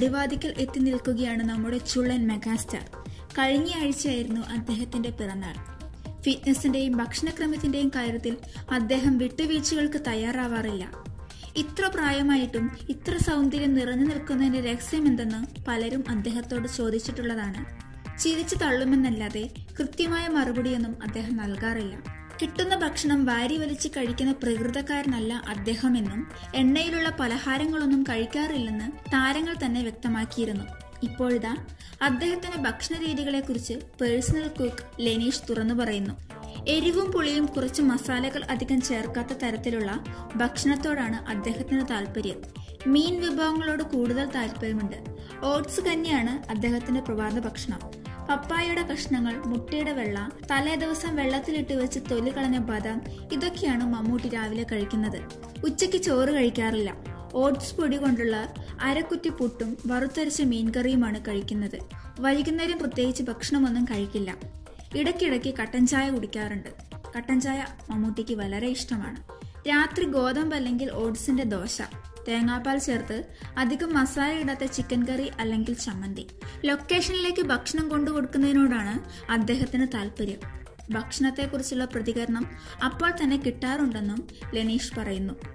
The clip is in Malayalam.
പടിവാതിക്കൽ എത്തി നിൽക്കുകയാണ് നമ്മുടെ ചുള്ളൻ മെഗാസ്റ്റാർ കഴിഞ്ഞ ആഴ്ചയായിരുന്നു അദ്ദേഹത്തിന്റെ പിറന്നാൾ ഫിറ്റ്നസിന്റെയും ഭക്ഷണക്രമത്തിന്റെയും കാര്യത്തിൽ അദ്ദേഹം വിട്ടുവീഴ്ചകൾക്ക് തയ്യാറാവാറില്ല ഇത്ര പ്രായമായിട്ടും ഇത്ര സൗന്ദര്യം നിറഞ്ഞു നിൽക്കുന്നതിന്റെ രഹസ്യമെന്തെന്ന് പലരും അദ്ദേഹത്തോട് ചോദിച്ചിട്ടുള്ളതാണ് ചിരിച്ചു തള്ളുമെന്നല്ലാതെ കൃത്യമായ മറുപടിയൊന്നും അദ്ദേഹം നൽകാറില്ല കിട്ടുന്ന ഭക്ഷണം വാരി വലിച്ച് കഴിക്കുന്ന പ്രകൃതക്കാരനല്ല അദ്ദേഹമെന്നും എണ്ണയിലുള്ള പലഹാരങ്ങളൊന്നും കഴിക്കാറില്ലെന്ന് താരങ്ങൾ തന്നെ വ്യക്തമാക്കിയിരുന്നു ഇപ്പോഴിതാ അദ്ദേഹത്തിന്റെ ഭക്ഷണ രീതികളെക്കുറിച്ച് പേഴ്സണൽ കുക്ക് ലെനീഷ് തുറന്നു പറയുന്നു എരിവും പുളിയും കുറച്ച് മസാലകൾ അധികം ചേർക്കാത്ത തരത്തിലുള്ള ഭക്ഷണത്തോടാണ് അദ്ദേഹത്തിന് താല്പര്യം മീൻ വിഭവങ്ങളോട് കൂടുതൽ താല്പര്യമുണ്ട് ഓട്സ് കഞ്ഞിയാണ് അദ്ദേഹത്തിന്റെ പ്രഭാത ഭക്ഷണം പപ്പായയുടെ കഷ്ണങ്ങൾ മുട്ടയുടെ വെള്ള തലേ ദിവസം വെള്ളത്തിലിട്ട് വെച്ച് തൊലി കളഞ്ഞ ബദാം ഇതൊക്കെയാണ് മമ്മൂട്ടി രാവിലെ കഴിക്കുന്നത് ഉച്ചയ്ക്ക് ചോറ് കഴിക്കാറില്ല ഓട്സ് പൊടി കൊണ്ടുള്ള അരക്കുറ്റി പുട്ടും വറുത്തരച്ച മീൻകറിയുമാണ് കഴിക്കുന്നത് വൈകുന്നേരം പ്രത്യേകിച്ച് ഭക്ഷണമൊന്നും കഴിക്കില്ല ഇടയ്ക്കിടയ്ക്ക് കട്ടൻ ചായ കുടിക്കാറുണ്ട് കട്ടൻ ചായ മമ്മൂട്ടിക്ക് വളരെ ഇഷ്ടമാണ് രാത്രി ഗോതമ്പ് അല്ലെങ്കിൽ ഓട്സിന്റെ ദോശ തേങ്ങാപ്പാൽ ചേർത്ത് അധികം മസാല ഇടാത്ത ചിക്കൻ കറി അല്ലെങ്കിൽ ചമ്മന്തി ലൊക്കേഷനിലേക്ക് ഭക്ഷണം കൊണ്ടു കൊടുക്കുന്നതിനോടാണ് അദ്ദേഹത്തിന് താല്പര്യം ഭക്ഷണത്തെക്കുറിച്ചുള്ള പ്രതികരണം അപ്പോൾ തന്നെ കിട്ടാറുണ്ടെന്നും ലെനീഷ് പറയുന്നു